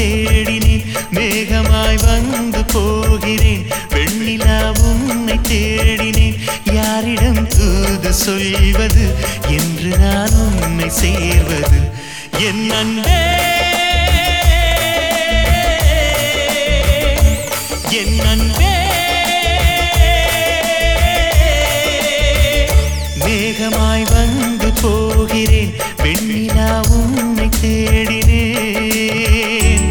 தேடினேன் மேகமாய் வந்து போகிறேன் வெண்ணிலா உன்னை தேடினேன் யாரிடம் தூது சொல்வது என்று நான் உன்னை சேர்வது என் அன்பே என் அன்பே மேகமாய் வந்து போகிறேன் வெண்ணிலா உன்னை தேடினேன்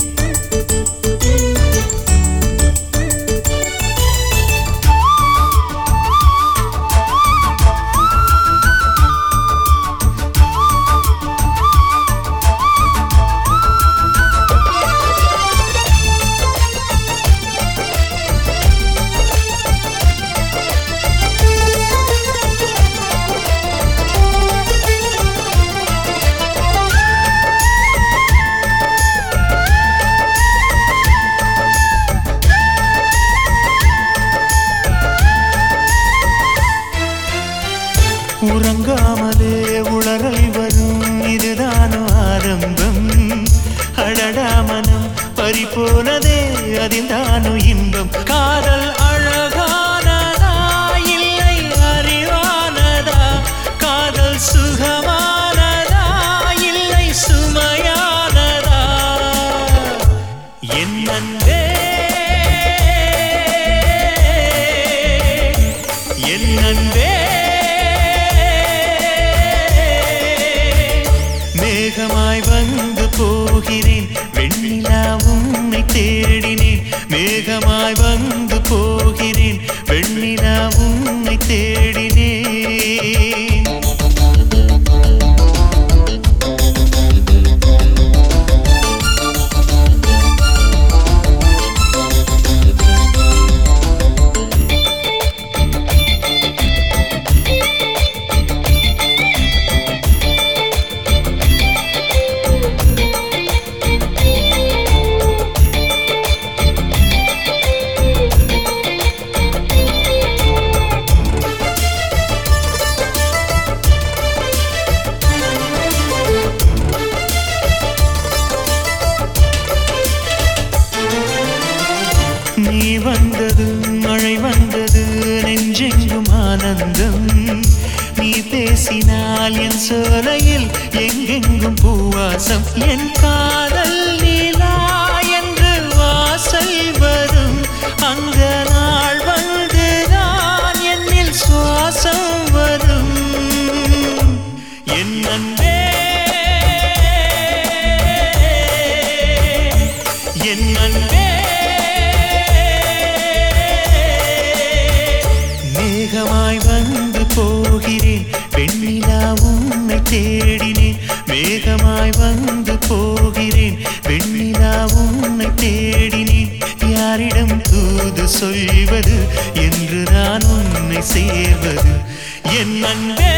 உறங்காமலே உளறல் வரும் இதுதான் ஆரம்பம் அடடா மனம் பறிபோனதே அதில் தானு இன்பம் காதல் அழகானதா இல்லை அறிவானதா காதல் சுகமானதா இல்லை சுமையானதா என் அன்பே என் அன்பே மேகமாய் வந்து போகிறேன் வெண்ணிலா உன்னை தேடினேன் மேகமாய் வந்து போகிறேன் வெண்ணிலா உன்னை தேடினேன் நீ வந்தது மழை வந்தது நெஞ்செங்கும் ஆனந்தம் நீ பேசினால் என் சோலையில் எங்கெங்கும் பூவாசம் என் காதல் நீலா என்று வாசல் வரும் அங்க நாள் வந்துதான் என்னில் சுவாசம் வரும் என் அன்பே என் அன்பே மேகமாய் வந்து போகிறேன் வெண்ணிலா உன்னை தேடினேன் மேகமாய் வந்து போகிறேன் வெண்ணிலா உன்னை தேடினேன் யாரிடம் தூது சொல்வது என்று நான் உன்னை சேர்வது என் அன்பே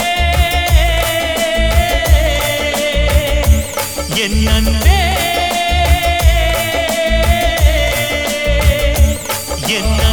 என் அன்பே என்